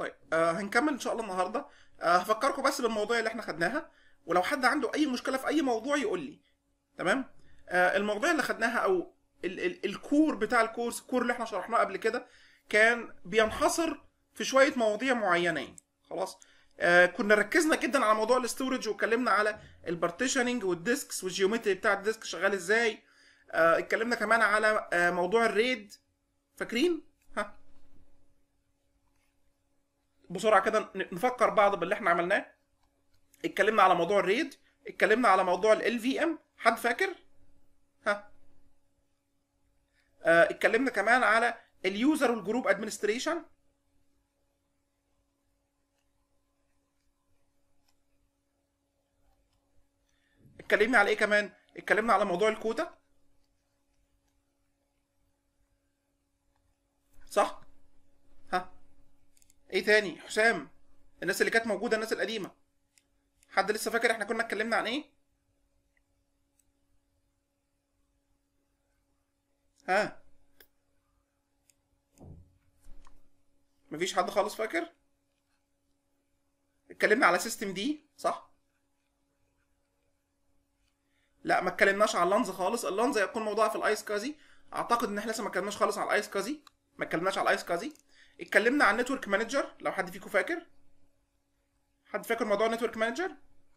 طيب آه هنكمل ان شاء الله النهارده آه هفكركم بس بالمواضيع اللي احنا خدناها ولو حد عنده اي مشكله في اي موضوع يقول لي تمام آه المواضيع اللي خدناها او ال ال الكور بتاع الكورس الكور اللي احنا شرحناه قبل كده كان بينحصر في شويه مواضيع معينه يعني خلاص آه كنا ركزنا جدا على موضوع الاستورج واتكلمنا على البارتيشننج والديسكس والجيومتري بتاع الديسك شغال ازاي آه اتكلمنا كمان على آه موضوع الريد فاكرين ها بسرعه كده نفكر بعض باللي احنا عملناه اتكلمنا على موضوع الريد اتكلمنا على موضوع ال في ام حد فاكر ها آه اتكلمنا كمان على اليوزر والجروب ادمنستريشن اتكلمنا على ايه كمان اتكلمنا على موضوع الكوتا صح ها ايه تاني حسام الناس اللي كانت موجوده الناس القديمه حد لسه فاكر احنا كنا اتكلمنا عن ايه ها مفيش حد خالص فاكر اتكلمنا على سيستم دي صح لا ما اتكلمناش على اللانز خالص اللانز يكون موضوع في الايس كازي اعتقد ان احنا لسه ما اتكلمناش خالص على الايس كازي ما اتكلمناش على الايس كازي اتكلمنا عن نتورك مانجر لو حد فيكم فاكر حد فاكر موضوع نتورك مانجر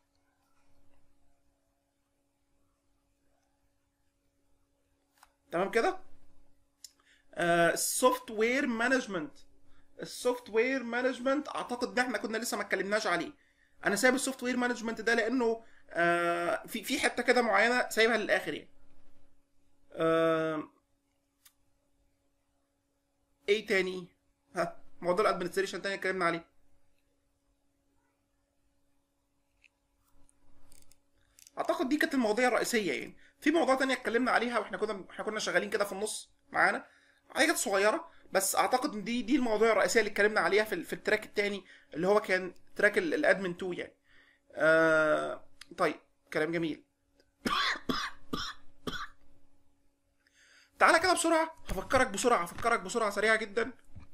تمام كده السوفت وير مانجمنت السوفت وير مانجمنت اعتقد ان احنا كنا لسه ما اتكلمناش عليه انا سايب السوفت وير مانجمنت ده لانه آه في في حته كده معينه سايبها للاخر يعني آه ايه تاني ها موضوع الادمنستريشن تاني اتكلمنا عليه اعتقد دي كانت المواضيع الرئيسيه يعني في مواضيع تانية اتكلمنا عليها واحنا كنا احنا كنا شغالين كده في النص معانا حاجات صغيره بس اعتقد ان دي دي المواضيع الرئيسيه اللي اتكلمنا عليها في, في التراك التاني اللي هو كان تراك الادمن 2 يعني آه طيب كلام جميل تعالى كده بسرعه هفكرك بسرعه هفكرك بسرعه سريعه جدا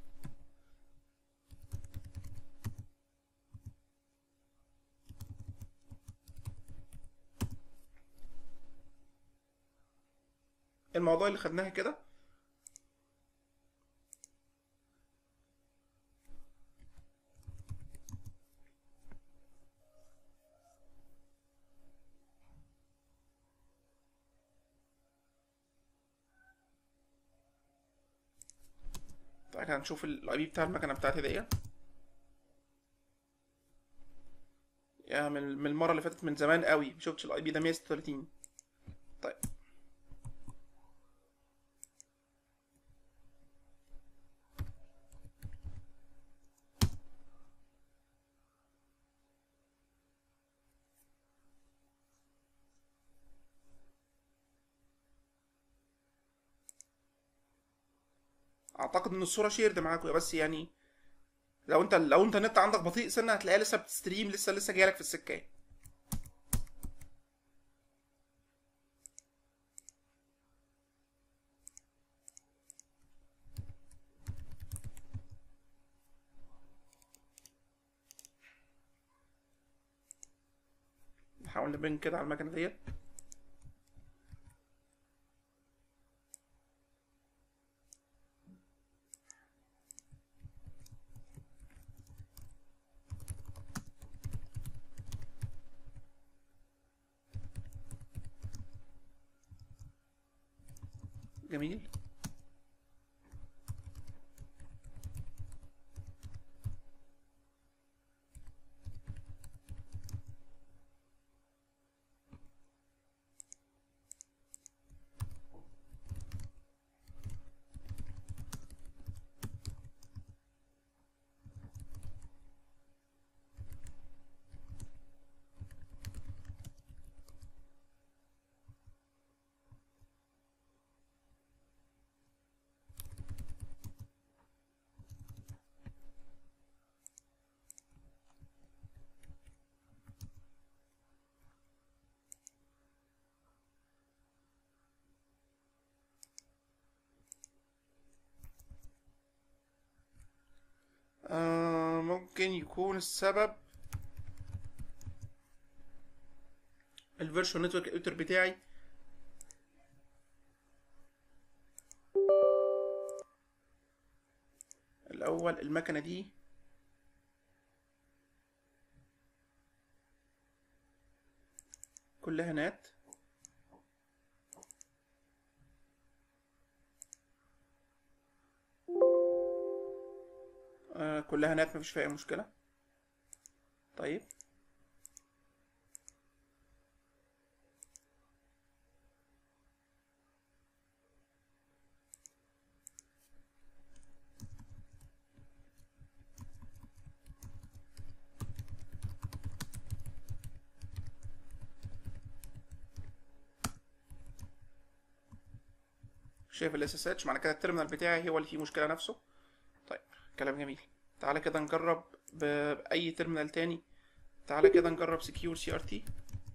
الموضوع اللي خدناها كده تعالى كده نشوف الاي بي بتاع المكنه بتاعتي دي يا من من المره اللي فاتت من زمان قوي مشوفتش الاي بي ده 136 طيب اعتقد ان الصوره شيرد معاكم بس يعني لو انت لو انت النت عندك بطيء سنه هتلاقيها لسه بتستريم لسه لسه جايلك في السكه نحاول نبين كده على المكنه ديت جميل ممكن يكون السبب الفيرشوال نتورك اديتور بتاعي الاول المكنه دي كلها نات آه كلها نات مفيش فيها اي مشكله طيب شايف الاس اس اتش معنى كده التيرمينال بتاعي هو اللي فيه مشكله نفسه طيب كلام جميل تعالى كده نجرب ب- باي تيرمينال تاني تعالى كده نجرب سكيور سي ار تي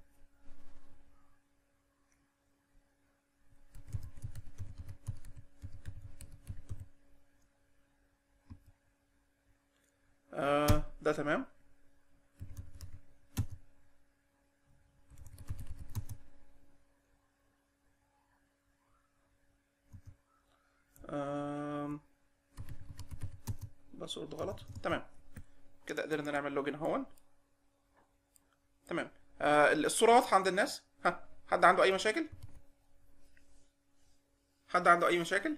آه ده تمام آم، باسورد غلط تمام كده قدرنا نعمل لوجن هون تمام آه الصورة واضحة عند الناس ها حد عنده أي مشاكل حد عنده أي مشاكل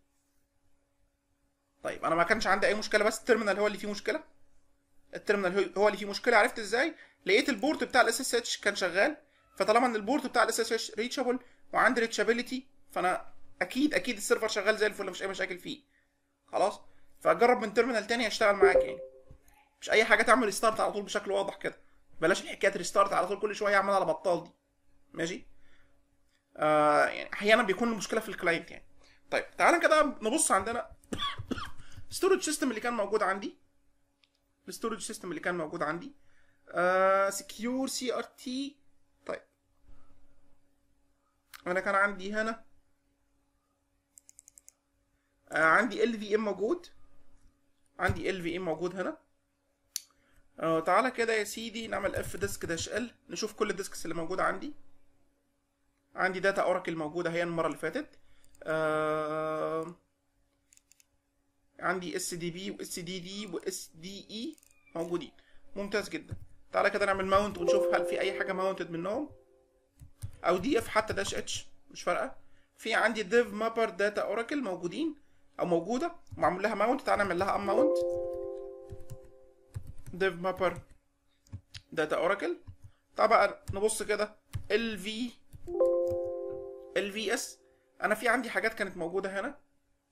طيب أنا ما كانش عندي أي مشكلة بس التيرمينال هو اللي فيه مشكلة التيرمينال هو- هو اللي فيه مشكلة عرفت إزاي لقيت البورت بتاع الاس اس اتش كان شغال فطالما ان البورت بتاع الاس اس اتش ريتشابل وعندي ريتشابيليتي فانا اكيد اكيد السيرفر شغال زي الفل مفيش اي مشاكل فيه خلاص فجرب من تيرمينال تاني هيشتغل معاك يعني مش اي حاجه تعمل ريستارت على طول بشكل واضح كده بلاش الحكايه ريستارت على طول كل شويه اعمل على بطال دي ماشي آه يعني احيانا بيكون المشكله في الكلاينت يعني طيب تعالى كده نبص عندنا ستورج سيستم اللي كان موجود عندي الستورج سيستم اللي كان موجود عندي آه سكيور سي ار تي طيب انا كان عندي هنا آه عندي ال في ام موجود عندي ال في ام موجود هنا آه تعالى كده يا سيدي نعمل اف ديسك داش ال نشوف كل الديسكس اللي موجوده عندي عندي داتا اوراكل موجوده هي المره اللي فاتت آه عندي اس دي بي واس دي دي واس دي اي موجودين ممتاز جدا تعالى كده نعمل ماونت ونشوف هل في اي حاجه ماونتد منهم او دي اف حتى داش اتش مش فارقه في عندي ديف مابر داتا اوراكل موجودين او موجوده معمول لها ماونت تعالى نعمل لها ام ماونت ديف مابر داتا اوراكل تعال بقى نبص كده ال في ال في اس انا في عندي حاجات كانت موجوده هنا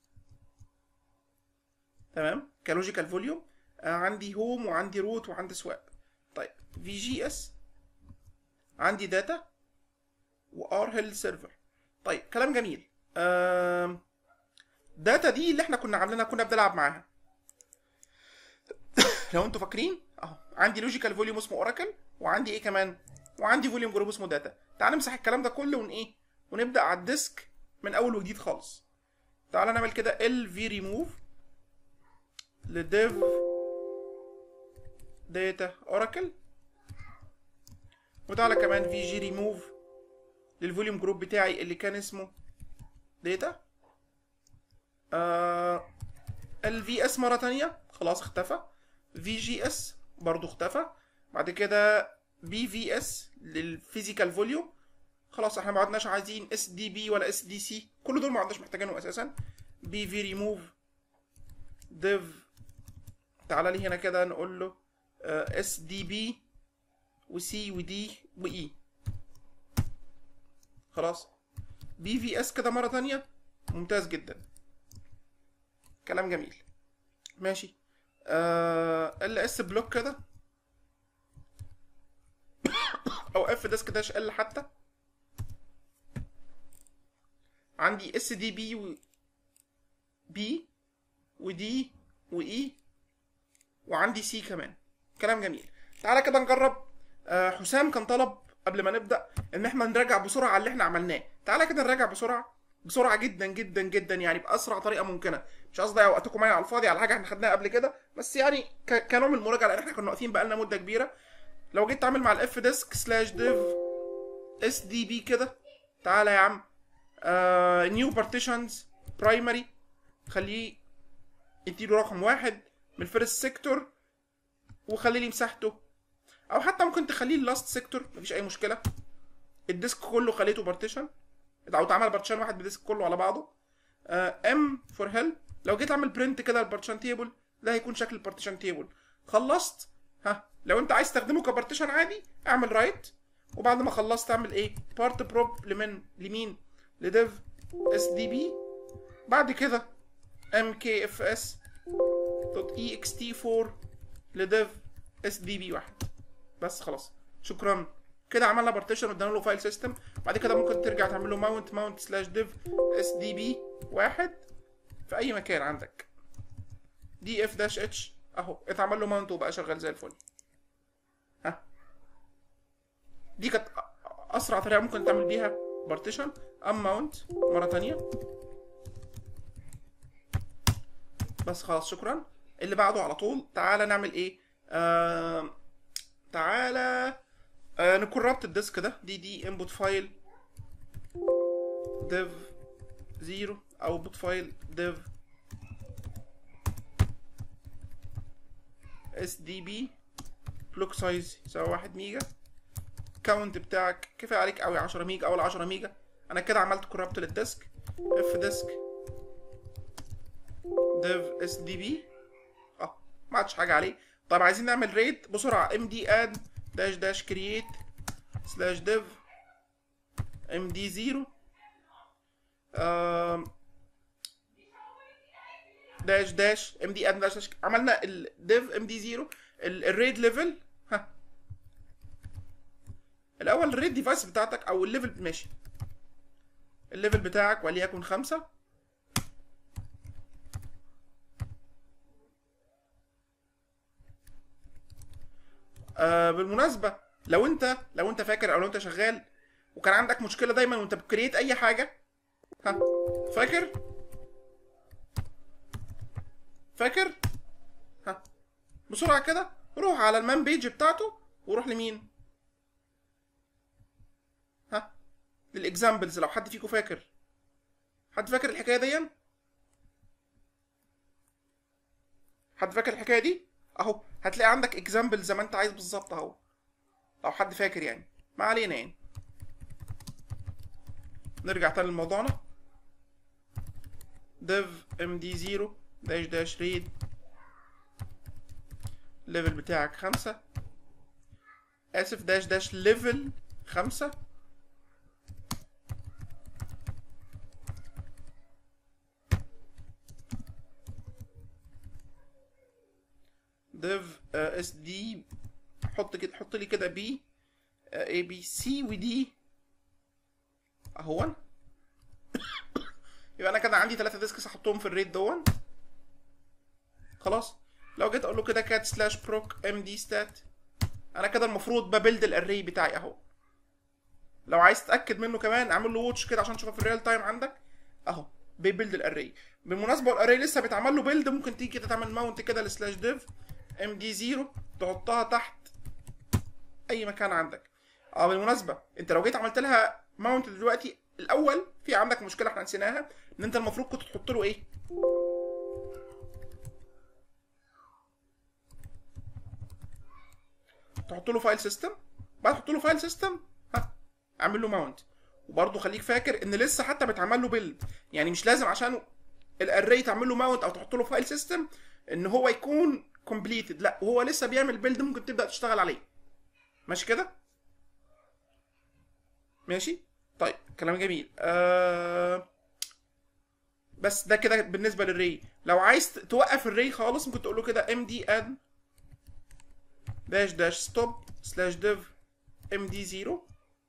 تمام كلوجيكال فوليوم آه عندي هوم وعندي روت وعندي سواب طيب في جي اس عندي داتا وار هيل سيرفر طيب كلام جميل آم، داتا دي اللي احنا كنا عاملينها كنا بنلعب معاها لو انتوا فاكرين اهو عندي لوجيكال فوليوم اسمه اوراكل وعندي ايه كمان وعندي فوليوم جروب اسمه داتا تعال نمسح الكلام ده كله ون ايه ونبدا على الديسك من اول وجديد خالص تعال نعمل كده ال في ريموف لديف داتا اوراكل وتعالى كمان في جي ريموف للفوليوم جروب بتاعي اللي كان اسمه داتا آه الفي اس مره تانية خلاص اختفى في جي اس برضو اختفى بعد كده بي في اس للفيزيكال فوليوم خلاص احنا ما عدناش عايزين اس دي بي ولا اس دي سي كل دول ما عدناش محتاجينهم اساسا بي في ريموف ديف تعالى لي هنا كده نقول له اس دي بي وسي ودي واي خلاص بي في اس كده مره تانية ممتاز جدا كلام جميل ماشي ال اس بلوك كده او اف ديسك داش ال حتى عندي اس دي بي و بي ودي واي وعندي سي كمان كلام جميل تعالى كده نجرب آه، حسام كان طلب قبل ما نبدا ان احنا نراجع بسرعه على اللي احنا عملناه تعالى كده نراجع بسرعه بسرعه جدا جدا جدا يعني باسرع طريقه ممكنه مش قصدي اضيع وقتكم معايا على الفاضي على حاجه احنا خدناها قبل كده بس يعني ك- كنوع من المراجعه لان احنا كنا واقفين بقالنا مده كبيره لو جيت تعمل مع الاف ديسك سلاش ديف اس دي بي كده تعالى يا عم نيو بارتيشنز برايمري خليه اديله رقم واحد من الفيرست سيكتور وخلي لي مساحته او حتى ممكن تخليه اللاست سيكتور مفيش اي مشكله الديسك كله خليته بارتيشن او اتعمل بارتيشن واحد بالديسك كله على بعضه ام فور هيلب لو جيت اعمل برنت كده البارتيشن تيبل ده هيكون شكل البارتيشن تيبل خلصت ها لو انت عايز تستخدمه كبارتيشن عادي اعمل رايت وبعد ما خلصت اعمل ايه بارت بروب لمن لمين لديف اس دي بي بعد كده ام كي اف اس دوت اي اكس تي 4 لديف اس دي بي واحد بس خلاص شكرا كده عملنا بارتيشن وادينا له فايل سيستم بعد كده ممكن ترجع تعمل له ماونت ماونت سلاش ديف اس دي بي واحد في اي مكان عندك دي اف داش اتش اهو اتعمل له ماونت وبقى شغال زي الفل ها دي كانت اسرع طريقه ممكن تعمل بيها بارتيشن ام ماونت مره تانية بس خلاص شكرا اللي بعده على طول تعالى نعمل ايه آه تعالى آه نكربت الديسك ده دي دي انبوت فايل ديف زيرو اوتبوت فايل ديف اس دي بي بلوك سايز يساوي واحد ميجا كاونت بتاعك كفايه عليك قوي 10 ميجا اول 10 ميجا انا كده عملت كورابت للديسك اف ديسك ديف اس دي بي اه ما عادش حاجه عليه طب عايزين نعمل ريد بسرعه ام دي اد داش داش كرييت سلاش ديف ام دي زيرو داش داش ام دي اد داش داش عملنا الديف ام دي زيرو الريد ليفل ها الاول الريد ديفايس بتاعتك او الليفل ماشي الليفل بتاعك وليكن خمسة آه بالمناسبة لو انت لو انت فاكر او لو انت شغال وكان عندك مشكلة دايما وانت بتكريت اي حاجة ها فاكر فاكر ها بسرعة كده روح على المان بيج بتاعته وروح لمين ها للاكزامبلز لو حد فيكم فاكر حد فاكر الحكايه دي حد فاكر الحكايه دي اهو هتلاقي عندك اكزامبل زي ما انت عايز بالظبط اهو لو حد فاكر يعني ما علينا يعني نرجع تاني لموضوعنا div md0 داش داش ريد ليفل بتاعك خمسة اسف داش داش ليفل خمسة div اس دي حط كده حط لي كده بي اي بي سي ودي اهون يبقى انا كده عندي ثلاثة ديسكس احطهم في الريت دون خلاص لو جيت اقول له كده كات سلاش بروك ام دي ستات انا كده المفروض ببلد الاري بتاعي اهو لو عايز تتاكد منه كمان اعمل له واتش كده عشان تشوفه في الريال تايم عندك اهو بيبلد الاري بالمناسبه الاري لسه بيتعمل له بيلد ممكن تيجي كده تعمل ماونت كده لسلاش ديف ام دي 0 تحطها تحت اي مكان عندك اه بالمناسبه انت لو جيت عملت لها ماونت دلوقتي الاول في عندك مشكله احنا نسيناها ان انت المفروض كنت تحط له ايه تحط له فايل سيستم بعد تحط له فايل سيستم ها اعمل له ماونت وبرضه خليك فاكر ان لسه حتى بيتعمل له بيلد يعني مش لازم عشان الاري تعمل له ماونت او تحط له فايل سيستم ان هو يكون كومبليتد لا وهو لسه بيعمل بيلد ممكن تبدا تشتغل عليه ماشي كده ماشي طيب كلام جميل آه بس ده كده بالنسبه للري لو عايز توقف الري خالص ممكن تقول له كده ام دي اد داش داش ستوب سلاش ديف ام دي 0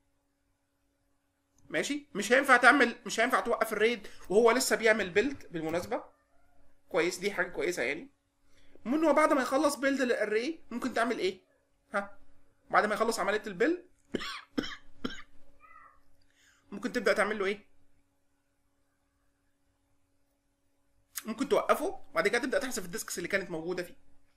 ماشي مش هينفع تعمل مش هينفع توقف الريد وهو لسه بيعمل بيلد بالمناسبه كويس دي حاجه كويسه يعني المهم هو بعد ما يخلص بيلد للاري ممكن تعمل ايه ها بعد ما يخلص عمليه البيلد ممكن تبدا تعمل له ايه ممكن توقفه وبعد كده تبدا تحذف الديسكس اللي كانت موجوده فيه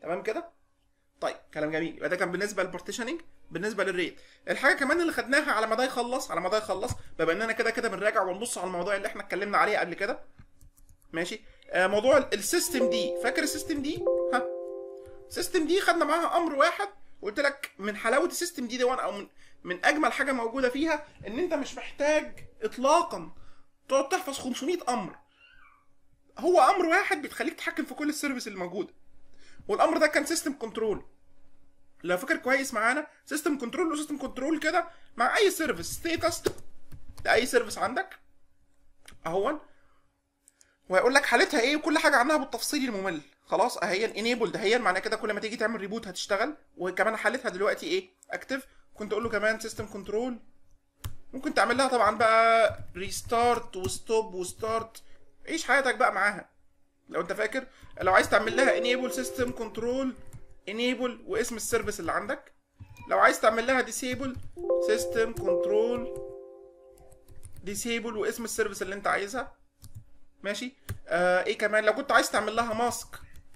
تمام كده طيب كلام جميل يبقى ده كان بالنسبه للبارتيشننج بالنسبه للريت الحاجه كمان اللي خدناها على ما ده يخلص على ما ده يخلص بما اننا كده كده بنراجع ونبص على الموضوع اللي احنا اتكلمنا عليه قبل كده ماشي آه موضوع ال- السيستم دي فاكر السيستم دي ها السيستم دي خدنا معاها امر واحد قلت لك من حلاوه السيستم دي دي وان او من من اجمل حاجه موجوده فيها ان انت مش محتاج اطلاقا تقعد تحفظ 500 امر هو امر واحد بتخليك تتحكم في كل السيرفيس اللي موجوده والامر ده كان سيستم كنترول لو فاكر كويس معانا سيستم كنترول وسيستم كنترول كده مع اي سيرفيس ستيتس لاي سيرفيس عندك اهون وهيقول لك حالتها ايه وكل حاجه عنها بالتفصيل الممل خلاص اهي انيبل هي معناه كده كل ما تيجي تعمل ريبوت هتشتغل وكمان حالتها دلوقتي ايه اكتف كنت اقول له كمان سيستم كنترول ممكن تعمل لها طبعا بقى ريستارت وستوب وستارت عيش حياتك بقى معاها لو انت فاكر لو عايز تعمل لها enable system control enable واسم السيرفيس اللي عندك لو عايز تعمل لها disable system control disable واسم السيرفيس اللي انت عايزها ماشي آه ايه كمان لو كنت عايز تعمل لها ماسك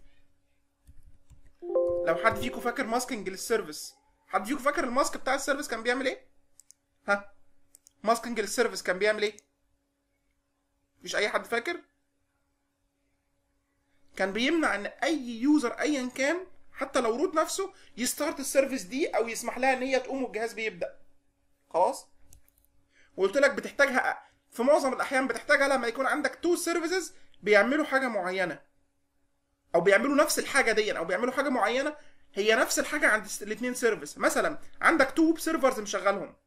لو حد فيكم فاكر ماسكنج للسيرفيس حد فيكم فاكر الماسك بتاع السيرفيس كان بيعمل ايه ها ماسكنج للسيرفيس كان بيعمل ايه مفيش اي حد فاكر كان بيمنع ان اي يوزر ايا كان حتى لو روت نفسه يستارت السيرفيس دي او يسمح لها ان هي تقوم والجهاز بيبدا خلاص وقلت لك بتحتاجها في معظم الاحيان بتحتاجها لما يكون عندك تو سيرفيسز بيعملوا حاجه معينه او بيعملوا نفس الحاجه دي او بيعملوا حاجه معينه هي نفس الحاجه عند الاثنين سيرفيس مثلا عندك تو ويب سيرفرز مشغلهم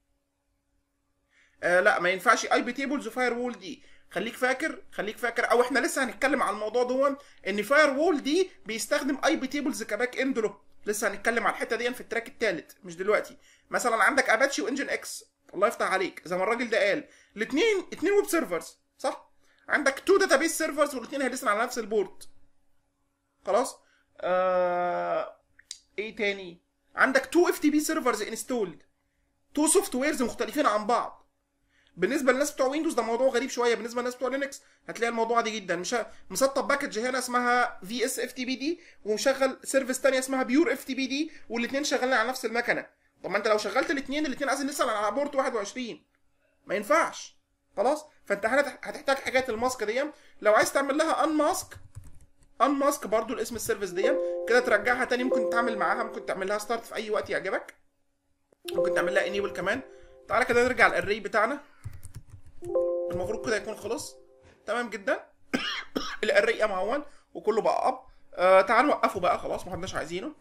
آه لا ما ينفعش اي بي تيبلز وفاير وول دي خليك فاكر خليك فاكر او احنا لسه هنتكلم على الموضوع دون ان فاير وول دي بيستخدم اي بي تيبلز كباك اند له لسه هنتكلم على الحته دي في التراك الثالث مش دلوقتي مثلا عندك اباتشي وانجن اكس الله يفتح عليك زي ما الراجل ده قال الاثنين اثنين ويب سيرفرز صح عندك تو داتابيس سيرفرز والاثنين هيلسن على نفس البورد خلاص آه... ايه تاني عندك تو اف تي بي سيرفرز انستولد تو سوفت ويرز مختلفين عن بعض بالنسبه للناس بتوع ويندوز ده موضوع غريب شويه بالنسبه للناس بتوع لينكس هتلاقي الموضوع دي جدا مش مسطب باكج هنا اسمها في اس اف تي بي دي ومشغل سيرفيس تانية اسمها بيور اف تي بي دي والاثنين شغالين على نفس المكنه طب ما انت لو شغلت الاثنين الاثنين عايزين نسال على بورت 21 ما ينفعش خلاص فانت هنا هتحتاج حاجات الماسك دي لو عايز تعمل لها ان ماسك ان ماسك برضو الاسم السيرفيس دي كده ترجعها تاني ممكن تتعامل معاها ممكن تعمل لها ستارت في اي وقت يعجبك ممكن تعمل لها انيبل كمان تعالى كده نرجع الاري بتاعنا المفروض كده يكون خلص تمام جدا الاري قام اهون وكله بقى اب آه تعال نوقفه بقى خلاص ما حدناش عايزينه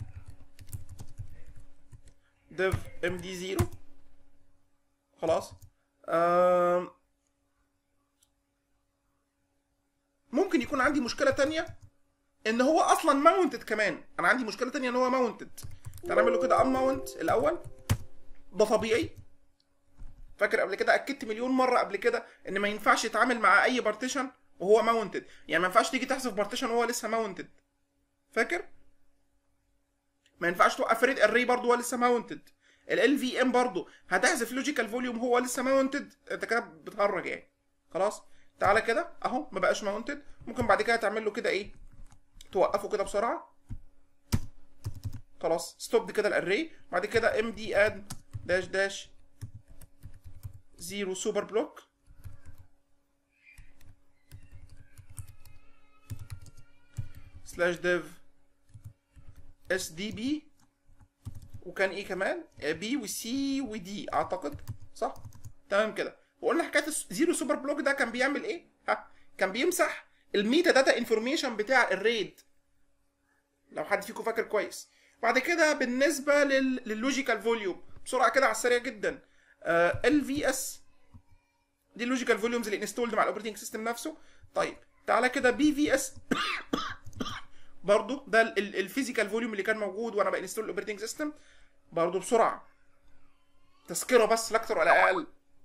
div md 0 خلاص آه ممكن يكون عندي مشكله تانية ان هو اصلا ماونتد كمان انا عندي مشكله تانية ان هو ماونتد تعال نعمل له كده ان ماونت الاول ده طبيعي فاكر قبل كده اكدت مليون مره قبل كده ان ما ينفعش يتعامل مع اي بارتيشن وهو ماونتد يعني ما ينفعش تيجي تحذف بارتيشن وهو لسه ماونتد فاكر ما ينفعش توقف ريد اري برضه وهو لسه ماونتد ال في ام برضه هتحذف لوجيكال فوليوم هو لسه ماونتد انت كده بتهرج يعني خلاص تعالى كده اهو ما بقاش ماونتد ممكن بعد كده تعمل له كده ايه توقفه كده بسرعه خلاص ستوب كده الاري بعد كده ام دي اد داش داش زيرو سوبر بلوك سلاش ديف اس دي بي وكان ايه كمان بي وسي ودي اعتقد صح تمام كده وقلنا حكايه زيرو سوبر بلوك ده كان بيعمل ايه ها كان بيمسح الميتا داتا انفورميشن بتاع الريد لو حد فيكم فاكر كويس بعد كده بالنسبه لل... لللوجيكال فوليوم بسرعه كده على السريع جدا ال في اس دي اللوجيكال فوليومز اللي انستولد مع الاوبريتنج سيستم نفسه طيب تعالى كده بي في اس برضو ده الفيزيكال فوليوم اللي كان موجود وانا بانستول الاوبريتنج سيستم برضو بسرعه تذكره بس لا اكتر ولا اقل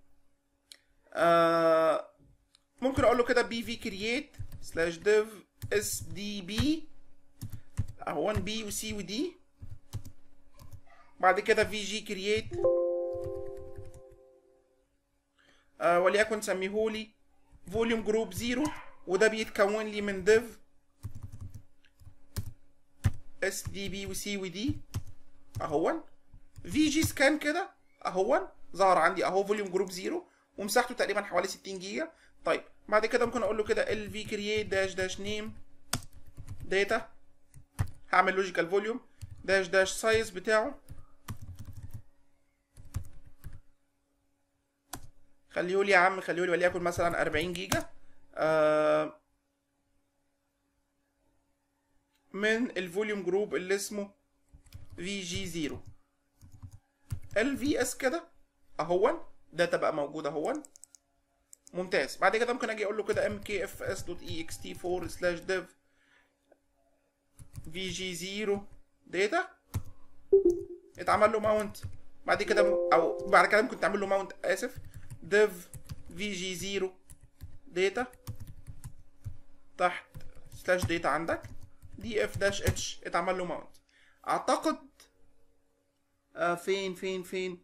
آه ممكن اقول له كده بي في كرييت سلاش ديف اس دي بي 1 بي وسي ودي بعد كده في جي كرييت آه وليكن سميهولي فوليوم جروب زيرو وده بيتكون لي من ديف اس دي بي وسي ودي اهون في جي سكان كده اهون ظهر عندي اهو فوليوم جروب زيرو ومساحته تقريبا حوالي 60 جيجا طيب بعد كده ممكن اقول له كده ال في كرييت داش داش نيم داتا هعمل لوجيكال فوليوم داش داش سايز بتاعه خليه لي يا عم خليه لي وليكن مثلا 40 جيجا آه من الفوليوم جروب اللي اسمه في جي 0 ال في اس كده اهون داتا بقى موجوده اهون ممتاز بعد كده ممكن اجي اقول له كده ام كي اف اس دوت اي اكس تي 4 سلاش ديف في جي 0 داتا اتعمل له ماونت بعد كده او بعد كده ممكن تعمل له ماونت اسف ديف في جي 0 داتا تحت سلاش داتا عندك دي اف داش اتش اتعمل له ماونت اعتقد آه فين فين فين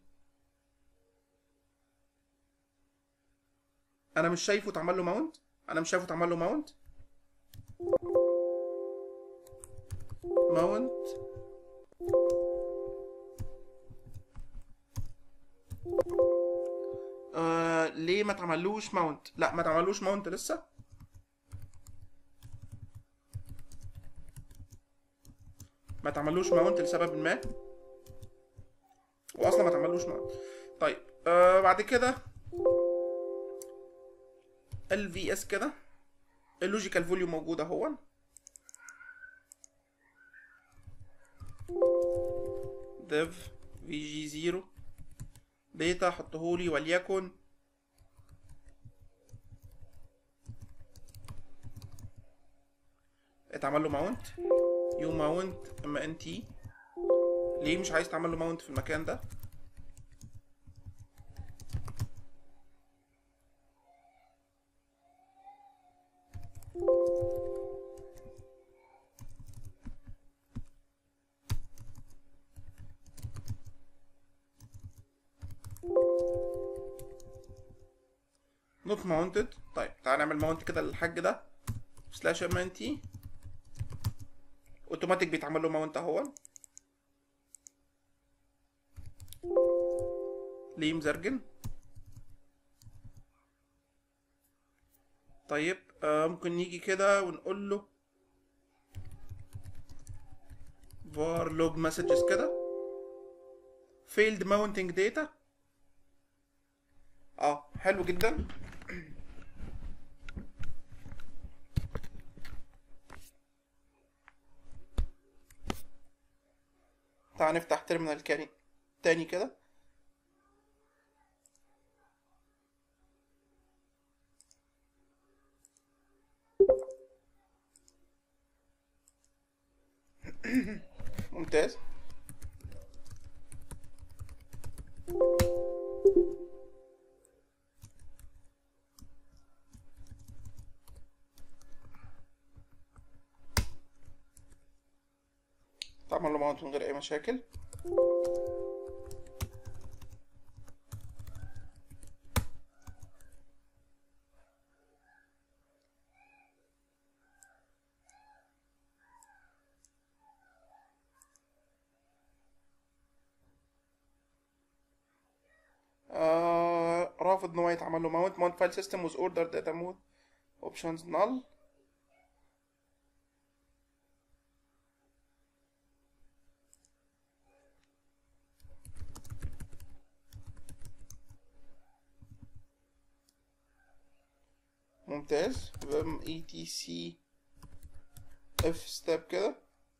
انا مش شايفه اتعمل له ماونت انا مش شايفه اتعمل له ماونت ماونت آه ليه ما اتعملوش ماونت لا ما اتعملوش ماونت لسه ما اتعملوش ماونت لسبب ما واصلا ما اتعملوش ماونت طيب آه بعد كده ال في اس كده اللوجيكال فوليوم موجود اهو ديف في جي 0 داتا حطهولي وليكن اتعمل له ماونت يو ماونت اما ان تي ليه مش عايز تعمل له ماونت في المكان ده نوت ماونتد طيب تعال نعمل ماونت كده للحاج ده سلاش ام ان تي اوتوماتيك بيتعمل له ماونت اهو ليه مزرجن طيب آه ممكن نيجي كده ونقول له var log messages كده failed mounting data اه حلو جدا تعال نفتح تيرمينال كاني تاني كده ممتاز تعمل له ماونت من غير اي مشاكل آه رافض ان هو يتعمل له ماونت ماونت فايل سيستم was ordered data mode options null ممتاز vim etc f step كده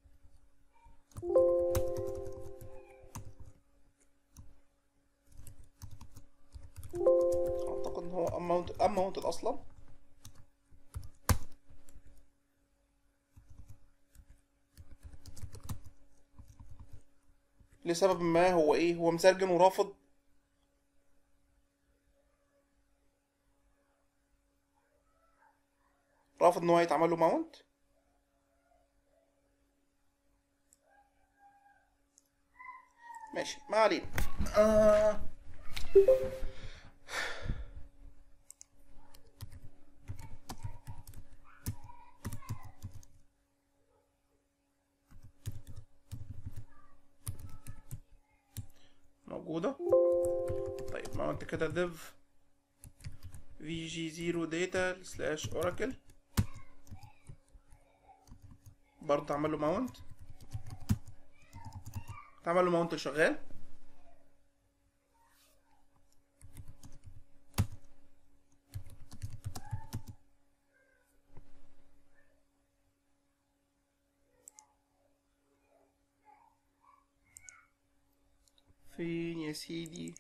اعتقد ان هو اماونت اماونتد اصلا لسبب ما هو ايه هو مسرجن ورافض رافض ان هو يتعمل له ماونت ماشي ما علينا آه. موجوده طيب ماونت كده div vg0 data سلاش oracle برضه اعمل له ماونت تعمل له ماونت شغال فين يا سيدي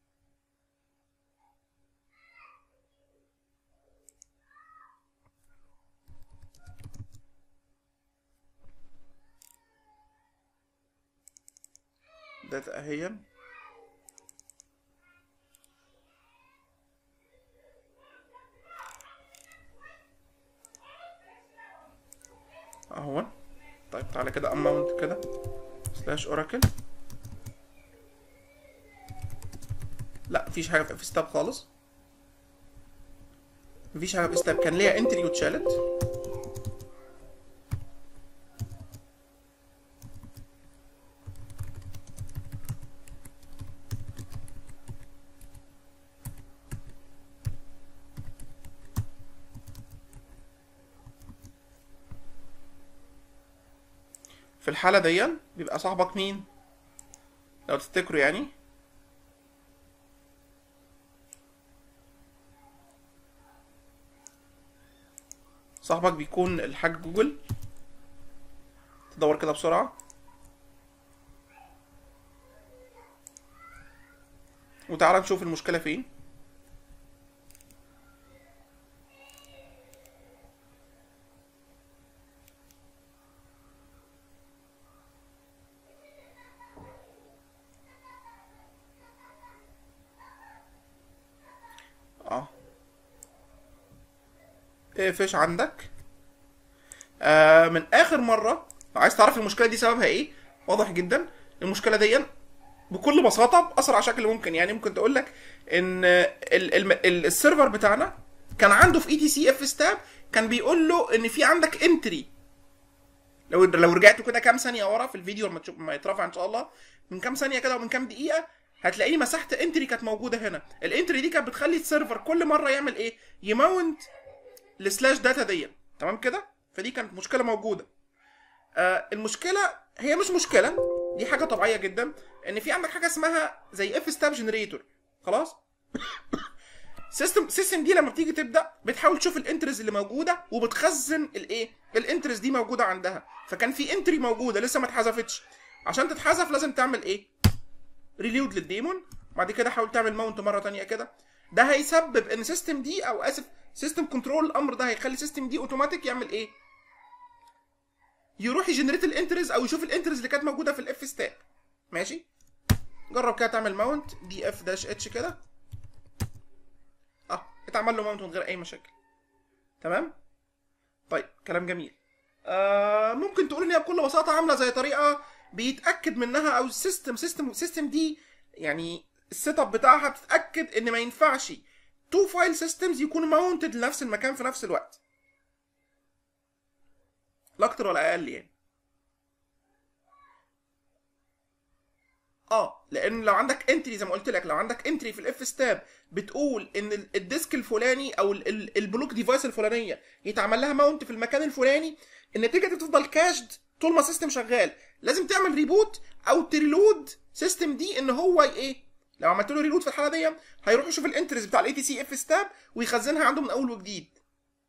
داتا اهي اهو طيب تعالى كده اماونت كده سلاش اوراكل لا مفيش حاجه في ستاب خالص مفيش حاجه في ستاب كان ليها انتري واتشالت في الحالة دي بيبقى صاحبك مين؟ لو تفتكروا يعني صاحبك بيكون الحاج جوجل تدور كده بسرعة وتعالى نشوف المشكلة فين اه اقفش عندك آه من اخر مره لو عايز تعرف المشكله دي سببها ايه واضح جدا المشكله دي بكل بساطه باسرع شكل ممكن يعني ممكن تقول لك ان ال ال ال السيرفر بتاعنا كان عنده في اي تي سي اف ستاب كان بيقول له ان في عندك انتري لو لو رجعتوا كده كام ثانيه ورا في الفيديو لما تشوف ما يترفع ان شاء الله من كام ثانيه كده ومن كام دقيقه هتلاقيني مسحت انتري كانت موجوده هنا الانتري دي كانت بتخلي السيرفر كل مره يعمل ايه يماونت السلاش داتا دي تمام كده فدي كانت مشكله موجوده آه المشكله هي مش مشكله دي حاجه طبيعيه جدا ان في عندك حاجه اسمها زي اف ستاب جنريتور خلاص سيستم سيستم دي لما بتيجي تبدا بتحاول تشوف الانترز اللي موجوده وبتخزن الايه الانترز دي موجوده عندها فكان في انتري موجوده لسه ما اتحذفتش عشان تتحذف لازم تعمل ايه ريلود للديمون بعد كده حاول تعمل ماونت مره تانية كده ده هيسبب ان سيستم دي او اسف سيستم كنترول الامر ده هيخلي سيستم دي اوتوماتيك يعمل ايه يروح يجنريت الانترز او يشوف الانترز اللي كانت موجوده في الاف ستاب ماشي جرب كده تعمل ماونت دي اف داش اتش كده اه اتعمل له ماونت من غير اي مشاكل تمام طيب كلام جميل آه ممكن تقول ان هي بكل بساطه عامله زي طريقه بيتاكد منها او السيستم سيستم سيستم دي يعني السيت اب بتاعها بتتاكد ان ما ينفعش تو فايل سيستمز يكونوا ماونتد لنفس المكان في نفس الوقت لا اكتر ولا اقل يعني اه لان لو عندك انتري زي ما قلت لك لو عندك انتري في الاف ستاب بتقول ان ال- الديسك الفلاني او ال- ال- البلوك ديفايس الفلانيه يتعمل لها ماونت في المكان الفلاني النتيجه دي تفضل كاشد طول ما السيستم شغال لازم تعمل ريبوت او تريلود سيستم دي ان هو ي- ايه لو عملت له ريلود في الحاله دي هيروح يشوف الانترز بتاع الاي تي سي اف ستاب ويخزنها عنده من اول وجديد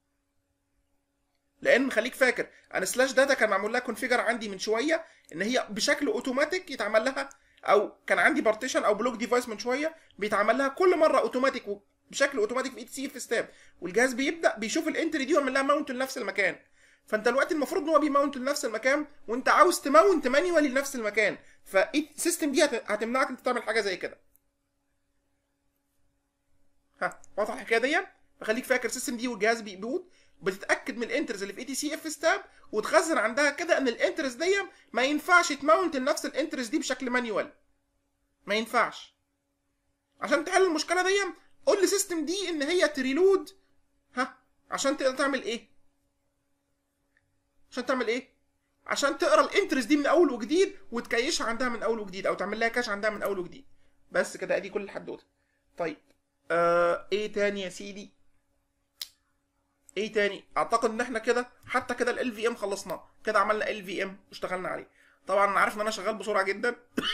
لان خليك فاكر انا سلاش داتا كان معمول لها كونفيجر عندي من شويه ان هي بشكل اوتوماتيك يتعمل لها او كان عندي بارتيشن او بلوك ديفايس من شويه بيتعمل لها كل مره اوتوماتيك و- بشكل اوتوماتيك في اي تي سي اف ستاب والجهاز بيبدا بيشوف الانتري دي ويعمل لها ماونت لنفس المكان فانت دلوقتي المفروض ان هو بيماونت لنفس المكان وانت عاوز تماونت مانيوالي لنفس المكان فالسيستم دي هت- هتمنعك انت تعمل حاجه زي كده ها واضح الحكايه دي فخليك فاكر السيستم دي والجهاز بيبوت بتتاكد من الانترز اللي في اي تي سي اف ستاب وتخزن عندها كده ان الانترز دي ما ينفعش تماونت لنفس الانترز دي بشكل مانيوال ما ينفعش عشان تحل المشكله دي قول للسيستم دي ان هي تريلود ها عشان تقدر تعمل ايه عشان تعمل ايه عشان تقرا الانترز دي من اول وجديد وتكيشها عندها من اول وجديد او تعمل لها كاش عندها من اول وجديد بس كده ادي كل الحدوته طيب آه ايه تاني يا سيدي ايه تاني اعتقد ان احنا كده حتى كده ال في ام خلصناه كده عملنا ال في ام واشتغلنا عليه طبعا انا عارف ان انا شغال بسرعه جدا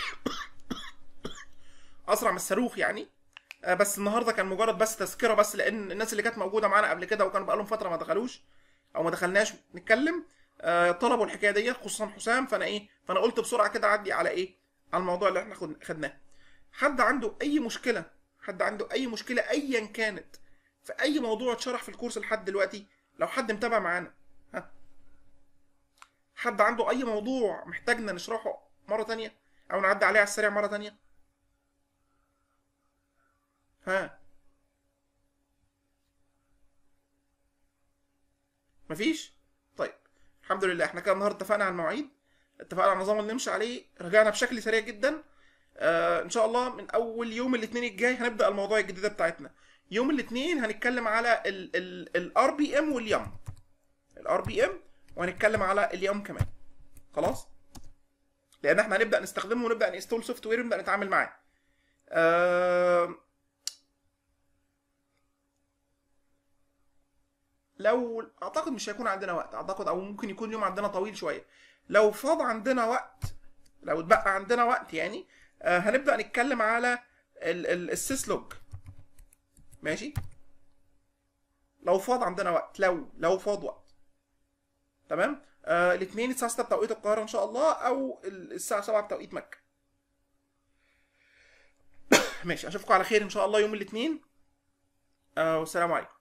اسرع من الصاروخ يعني آه، بس النهارده كان مجرد بس تذكره بس لان الناس اللي كانت موجوده معانا قبل كده وكانوا بقالهم فتره ما دخلوش او ما دخلناش نتكلم آه، طلبوا الحكايه دي خصوصا حسام فانا ايه فانا قلت بسرعه كده اعدي على ايه على الموضوع اللي احنا خد- خدناه حد عنده اي مشكله حد عنده اي مشكله ايا كانت في اي موضوع اتشرح في الكورس لحد دلوقتي لو حد متابع معانا ها حد عنده اي موضوع محتاجنا نشرحه مره تانية او نعدي عليه على السريع مره تانية ها مفيش طيب الحمد لله احنا كده النهارده اتفقنا على المواعيد اتفقنا على النظام اللي نمشي عليه رجعنا بشكل سريع جدا آه ان شاء الله من اول يوم الاثنين الجاي هنبدا الموضوع الجديده بتاعتنا يوم الاثنين هنتكلم على الار بي ام واليم الار بي ام وهنتكلم على اليم كمان خلاص لان احنا هنبدا نستخدمه ونبدا نستول سوفت وير ونبدا نتعامل معاه آه لو اعتقد مش هيكون عندنا وقت اعتقد او ممكن يكون اليوم عندنا طويل شويه لو فاض عندنا وقت لو اتبقى عندنا وقت يعني آه هنبدا نتكلم على السيسلوج ماشي لو فاض عندنا وقت لو لو فاض وقت تمام آه الاثنين الساعه 6 بتوقيت القاهره ان شاء الله او ال- الساعه 7 بتوقيت مكه ماشي اشوفكم على خير ان شاء الله يوم الاثنين آه والسلام عليكم